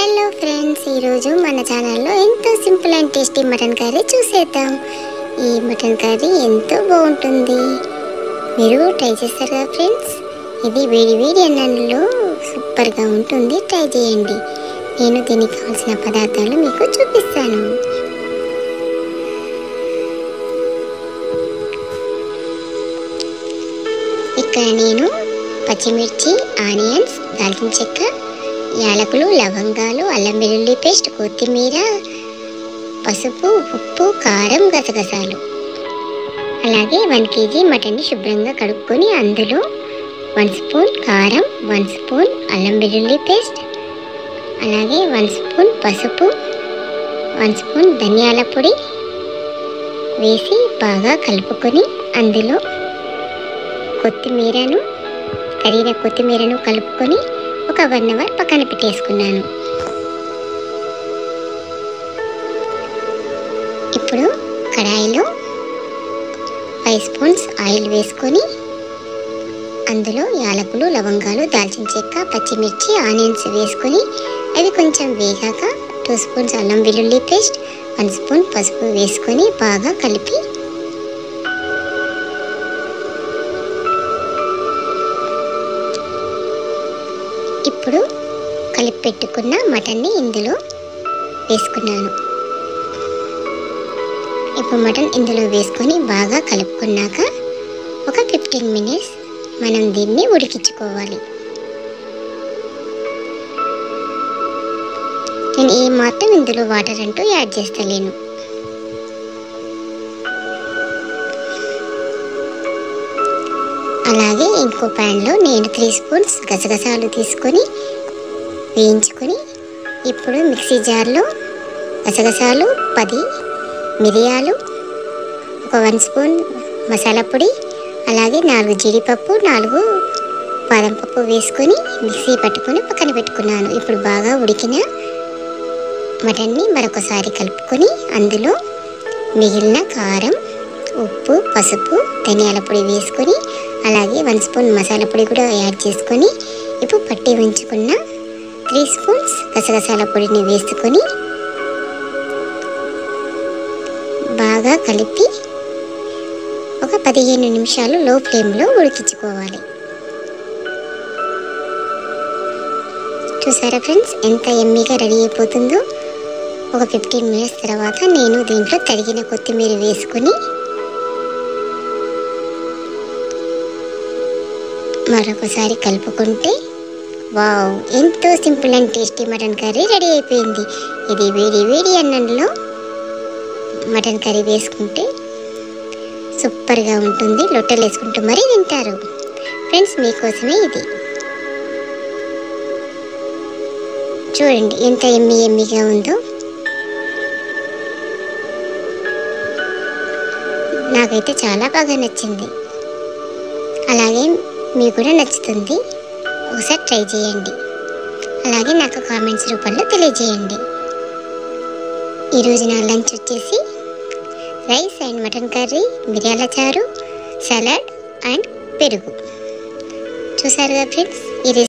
hello friends ఈరోజు మన ఛానల్లో ఎంతో simple and tasty mutton curry చూసేద్దాం ఈ మటన్ కర్రీ ఎంతో బాగుంటుంది మీరు ట్రై చేస్తారు కదా ఫ్రెండ్స్ ఇది వేడి వేడి అన్నంలో సూపర్గా ఉంటుంది ట్రై చేయండి నేను దీనికి కావాల్సిన పదార్థాలు మీకు చూపిస్తాను ఇక్కడ నేను పచ్చిమిర్చి ఆనియన్స్ దాల్చిన చెక్క యాలకులు లవంగాలు అల్లం వెల్లుల్లి పేస్ట్ కొత్తిమీర పసుపు ఉప్పు కారం గసగసాలు అలాగే వన్ కేజీ మటన్ని శుభ్రంగా కడుక్కొని అందులో వన్ స్పూన్ కారం వన్ స్పూన్ అల్లం వెల్లుల్లి పేస్ట్ అలాగే వన్ స్పూన్ పసుపు వన్ స్పూన్ ధనియాల పొడి వేసి బాగా కలుపుకొని అందులో కొత్తిమీరను కరిగిన కొత్తిమీరను కలుపుకొని ఒక వన్ అవర్ పక్కన పెట్టేసుకున్నాను ఇప్పుడు కడాయిలో ఫైవ్ స్పూన్స్ ఆయిల్ వేసుకొని అందులో యాలకులు లవంగాలు దాల్చిన చెక్క పచ్చిమిర్చి ఆనియన్స్ వేసుకొని అవి కొంచెం వేగాక టూ స్పూన్స్ అల్లం వెల్లుల్లి పేస్ట్ వన్ స్పూన్ పసుపు వేసుకొని బాగా కలిపి ఇప్పుడు కలిపి పెట్టుకున్న మటన్ని ఇందులో వేసుకున్నాను ఇప్పుడు మటన్ ఇందులో వేసుకొని బాగా కలుపుకున్నాక ఒక ఫిఫ్టీన్ మినిట్స్ మనం దీన్ని ఉడికించుకోవాలి నేను ఏ మాత్రం ఇందులో వాటర్ అంటూ యాడ్ చేస్తలేను అలాగే ఇంకో ప్యాన్లో నేను త్రీ స్పూన్స్ గసగసాలు తీసుకొని వేయించుకొని ఇప్పుడు మిక్సీ జార్లో గసగసాలు పది మిరియాలు ఒక వన్ స్పూన్ మసాలా పొడి అలాగే నాలుగు జీడిపప్పు నాలుగు బాదం పప్పు వేసుకొని మిక్సీ పట్టుకొని పక్కన పెట్టుకున్నాను ఇప్పుడు బాగా ఉడికిన మటన్ని మరొకసారి కలుపుకొని అందులో మిగిలిన కారం ఉప్పు పసుపు ధనియాల పొడి వేసుకొని అలాగే వన్ స్పూన్ మసాలా పొడి కూడా యాడ్ చేసుకొని ఇప్పుడు పట్టి ఉంచుకున్న త్రీ స్పూన్స్ గసగసాల పొడిని వేసుకొని బాగా కలిపి ఒక పదిహేను నిమిషాలు లో ఫ్లేమ్లో ఉడికించుకోవాలి చూసారా ఫ్రెండ్స్ ఎంత ఎమ్మీగా రెడీ అయిపోతుందో ఒక ఫిఫ్టీన్ మినిట్స్ తర్వాత నేను దీంట్లో తరిగిన కొత్తిమీర వేసుకొని మరొకసారి కలుపుకుంటే వావ్ ఎంతో simple and tasty mutton curry ready అయిపోయింది ఇది వేడి వేడి అన్నంలో మటన్ కర్రీ వేసుకుంటే సూపర్గా ఉంటుంది లొట్టలు వేసుకుంటూ మరీ తింటారు ఫ్రెండ్స్ మీకోసమే ఇది చూడండి ఎంత ఎమ్మి ఎమ్మిగా ఉందో నాకైతే చాలా బాగా నచ్చింది అలాగే మీకు కూడా నచ్చుతుంది ఒకసారి ట్రై చేయండి అలాగే నాకు కామెంట్స్ రూపంలో తెలియజేయండి ఈరోజు నా లంచ్ వచ్చేసి రైస్ అండ్ మటన్ కర్రీ మిరియాల చారు సలాడ్ అండ్ పెరుగు చూసారు కదా ఫ్రెండ్స్ ఈ